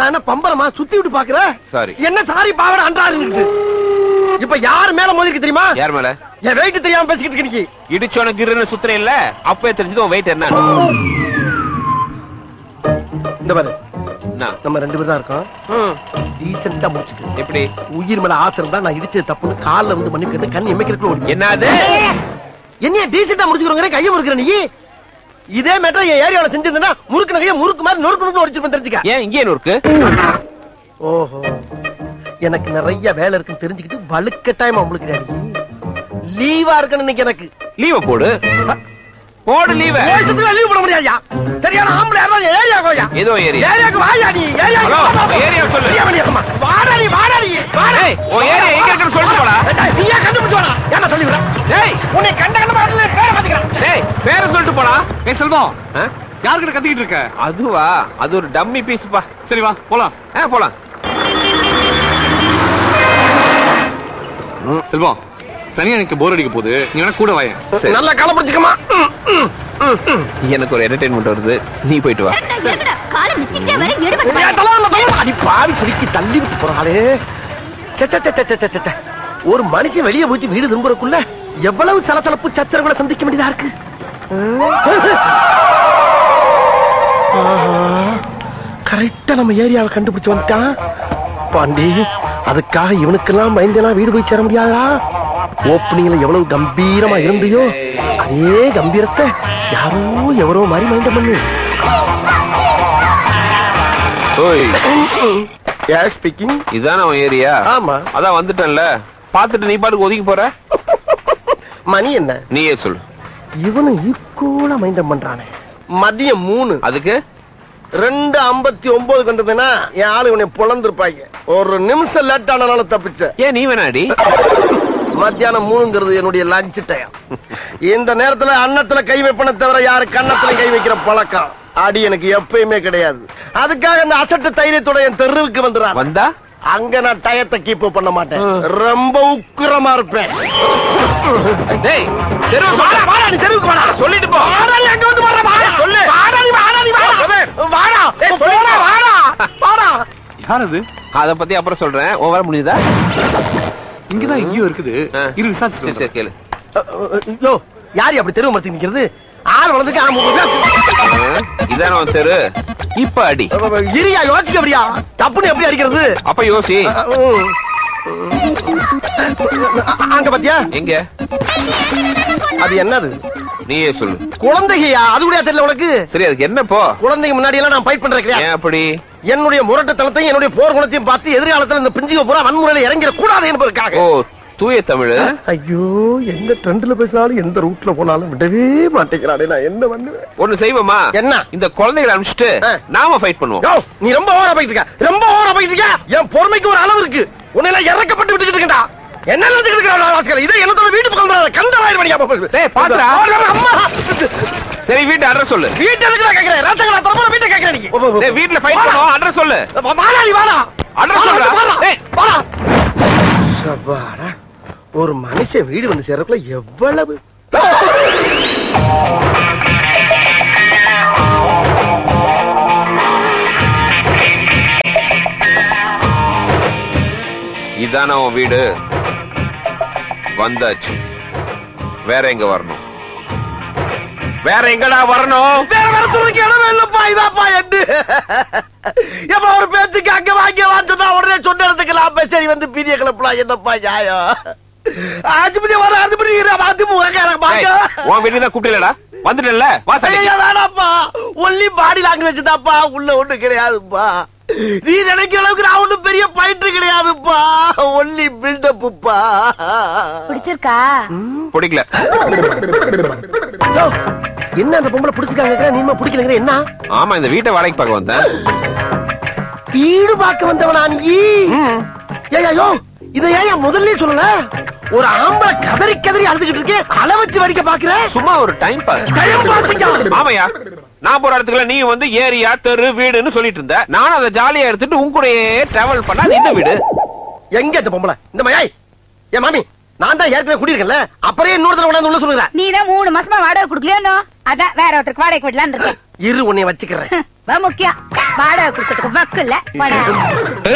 நான் என்ன பம்பரமா சுத்தி விட்டு பாக்குற Sorry. என்ன சாரி பாவட அன்றாரு இப்ப யார் மேல மோதிருக்கு தெரியுமா யார் மேல என் வெயிட் தெரியாம பேசிக்கிட்டு இருக்க நீ இடிச்சோன கிருன்னு சுத்துறேன் இல்ல அப்பவே தெரிஞ்சது உன் வெயிட் என்ன இந்த பாரு என்ன? நம்ம ரெண்டு பேரும் தான் இருக்கோம் ம், டீசெண்டா முடிச்சுக்க எப்படி உயிர் மேல ஆசை இருந்தா நான் இடிச்சது தப்புன்னு கால்ல வந்து மன்னிப்பு கேட்டு கண் எமைக்கிறதுக்குள்ள ஓடி என்னது என்னைய டீசெண்டா முடிச்சுக்கிறோங்க கையை முறுக்கிற நீ இதே மேட்டர் என் ஏரியாவில் செஞ்சிருந்தா முறுக்கு நகைய முறுக்கு மாதிரி நொறுக்கு நொறுக்கு ஒடிச்சிருப்பேன் தெரிஞ்சுக்க ஏன் இங்கே இருக்கு ஓஹோ எனக்கு நிறைய வேலை இருக்குன்னு தெரிஞ்சுக்கிட்டு வலுக்கட்டாயமா உங்களுக்கு லீவா இருக்கணும் இன்னைக்கு எனக்கு லீவ போடு போடு லீவ லீவ் போட முடியாதுயா சரியான ஆம்பளை யாராவது ஏரியா கோயா ஏதோ ஏரியா ஏரியாக்கு வாயா நீ ஹலோ, ஏரியா சொல்லு. வாடா நீ வாடா நீ வாடா ஏய், உன் ஏரியா எங்க இருக்குன்னு சொல்லிட்டு போடா. ஏய், நீயா கண்டுபிடிச்சு வாடா ஏன்னா சொல்லி விட டேய் உன்னை கண்ட கண்ட பாடல பேர பாத்துக்கிறேன் டேய் பேர சொல்லிட்டு போடா ஏய் செல்வம் ஆ? யாருக்கிட்ட கத்திக்கிட்டு இருக்க அதுவா அது ஒரு டம்மி பீஸ் பா சரி வா போலாம் ஆ போலாம் செல்வம் தனியா எனக்கு போர் அடிக்க போகுது நீ வேணா கூட வாயேன் சரி. நல்லா காலம் பிடிச்சுக்கமா எனக்கு ஒரு என்டர்டைன்மெண்ட் வருது நீ போயிட்டு வா காலை மிச்சிக்கிட்டே வர எடுபட்டு அடி பாவி சிரிக்கி தள்ளி விட்டு போறாளே சே, சே, சே, சே, சே, சே, சே. ஒரு மனுஷன் வெளியே போயிட்டு வீடு திரும்புறக்குள்ள எவ்வளவு சலசலப்பு சச்சரவுகளை சந்திக்க வேண்டியதா இருக்கு கரெக்டா நம்ம ஏரியாவை கண்டுபிடிச்சு வந்துட்டான் பாண்டி அதுக்காக இவனுக்கெல்லாம் பயந்தெல்லாம் வீடு போய் சேர முடியாதா ஓப்பனிங்ல எவ்வளவு கம்பீரமா இருந்தியோ அதே கம்பீரத்தை யாரோ எவரோ மாதிரி மைண்டம் பண்ணு ஓய் யார் ஸ்பீக்கிங் இதான உன் ஏரியா ஆமா அதான் வந்துட்டேன்ல பாத்துட்டு நீ பாட்டுக்கு ஒதுங்கி போற மணி என்ன நீயே சொல்லு இவனும் ஈக்குவலா மைண்டம் பண்றானே மதியம் மூணு அதுக்கு ரெண்டு ஐம்பத்தி ஒன்பது கண்டதுன்னா என் ஆளு இவனை பொழந்திருப்பாங்க ஒரு நிமிஷம் லேட் ஆனனால தப்பிச்ச ஏன் நீ வேணாடி மத்தியானம் மூணுங்கிறது என்னுடைய லஞ்ச் டைம் இந்த நேரத்துல அன்னத்துல கை வைப்பன தவிர யாரு கன்னத்துல கை வைக்கிற பழக்கம் அடி எனக்கு எப்பயுமே கிடையாது அதுக்காக அந்த அசட்டு தைரியத்தோட என் தெருவுக்கு வந்துடுறான் வந்தா அங்க நான் டயத்தை கீப் பண்ண மாட்டேன் ரொம்ப உக்கிரமா இருப்பேன் டேய் தெருவு வாடா, வாடா, நீ தெருவுக்கு வாடா. சொல்லிட்டு போ வாடா, நீ அங்க வந்து வாடா, வாடா. சொல்லு. வாடா, நீ வாடா, நீ வாடா. கதிர். வாடா. ஏய், போடா, வாடா. வாடா. யார் அது அத பத்தி அப்புறம் சொல்றேன் உன் வர முடியுதா இங்கதான் எங்கேயோ இருக்குது ஆ. இரு சரி விசாரிச்சு சரி கேளு யோ, யாரு அப்படி தெருவு மரத்துக்கு நிக்கிறது ஆள் வளர்ந்துக்கு ஆ, முப்பது பேர். ஆ, இதான உன் தெரு இப்ப அடி இரியா யோசிக்க அப்படியா தப்புன்னு எப்படி அடிக்கிறது அப்ப யோசி அ, ம். அ- அங்க பாத்தியா எங்க அது என்னது நீயே சொல்லு குழந்தையா அது கூட தெரியல உனக்கு சரி அதுக்கு என்ன போ குழந்தைங்க முன்னாடி எல்லாம் நான் ஃபைட் பண்றேன் கிடையாது ஏன் அப்படி என்னுடைய முரட்டுத்தனத்தையும் என்னுடைய போர் குணத்தையும் பார்த்து எதிர்காலத்துல இந்த பிஞ்சுக பூரா வன்முறையில இறங்கிட கூடாது என்பதற்காக ஓ தூய தமிழ் ஐயோ எந்த ட்ரெண்ட்ல பேசினாலும் எந்த ரூட்ல போனாலும் விடவே மாட்டேங்கிறானே நான் என்ன பண்ணுவேன் ஒண்ணு செய்வோமா என்ன? இந்த குழந்தைகளை அனுப்பிச்சிட்டு ஆ. நாம ஃபைட் பண்ணுவோம் யோ, நீ ரொம்ப ஓவரா போயிட்டு இருக்க ரொம்ப ஓவரா போயிட்டு இருக்க என் பொறுமைக்கு ஒரு அளவு இருக்கு உன்னை எல்லாம் இறக்கப்பட்டு விட்டுக்கிட்டு இருக்கா என்ன நினைச்சுக்கிட்டு இருக்கிற வாசிக்கல இதை என்னத்தோட வீட்டு பக்கம் வராத. கந்தவாயிரம் மணிக்கா போகுது. டேய், பாத்துடா. அம்மா சரி வீட்டு அட்ரஸ் சொல்லு வீட்டை எதுக்கு நான் கேட்கிறேன் ரசங்களா தரப்போற வீட்டை கேட்கிறேன் நீ டேய் வீட்ல ஃபைட் பண்ணுவோம் அட்ரஸ் சொல்லு வாடா நீ வாடா அட்ரஸ் வாடா, சொல்றா வாடா. டேய் வாடா. சபாடா. ஒரு மனுஷன் வீடு வந்து சேர்றதுக்குள்ள எவ்வளவு இதான உன் வீடு வந்தாச்சு வேற எங்க வரணும் வேற எங்கடா வரணும் வேற வரத்துக்கு இடமே இல்லப்பா இதாப்பா எட்டு எப்ப ஒரு பேச்சுக்கு அங்க வாங்கி வாங்கினா உடனே சொன்ன இடத்துக்கு நான் சரி வந்து பீதிய கிளப்பலாம் என்னப்பா நியாயம் ஆஜிபதி வர ஆஜிபதி அதிமுக பாக்க ஏய், உன் வீட்டுக்கு தான் கூப்பிட்டலடா வந்துட்டல வா சரி ஐயா வேணாப்பா ஒன்லி பாடி லாங்குவேஜ் தான்ப்பா உள்ள ஒண்ணு கிடையாதுப்பா நீ நினைக்கிற அளவுக்கு நான் ஒண்ணும் பெரிய பயிற்று கிடையாதுப்பா ஒன்லி பில்டப்புப்பா பிடிச்சிருக்கா பிடிக்கல யோ, என்ன அந்த பொம்பளை பிடிச்சிருக்காங்க நீமா பிடிக்கலங்கிற என்ன ஆமா இந்த வீட்டை வாடகைக்கு பார்க்க வந்தேன் வீடு பார்க்க வந்தவனா நீ ஏய்யா, யோ இதை ஏன் முதல்ல சொல்லல ஒரு ஆம்பளை கதறி கதறி அழுதுகிட்டு இருக்கேன் அள வச்சு வடிக்க பாக்குற சும்மா ஒரு டைம் பாஸ் டைம் பாஸிங்கா ஆமாயா நான் போற இடத்துக்குள்ள நீ வந்து ஏரியா தெரு வீடுன்னு சொல்லிட்டு இருந்த நானும் அதை ஜாலியா எடுத்துட்டு உன் கூடயே டிராவல் பண்ணா அது இந்த வீடு எங்க இந்த பொம்பளை இந்த மயாய் ஏ மாமி நான் தான் ஏற்கனவே குடியிருக்கேன்ல அப்புறம் இன்னொரு தடவை கொண்டாந்து உள்ள சொல்லுறேன் நீ தான் மூணு மாசமா வாடகை கொடுக்கலையோ அதான் வேற ஒருத்தருக்கு வாடகை விடலான்னு இருக்கேன் இரு உன்னை வச்சுக்கிறேன் வா முக்கியம் வாடகை கொடுக்கறதுக்கு வக்கு இல்ல வாடகை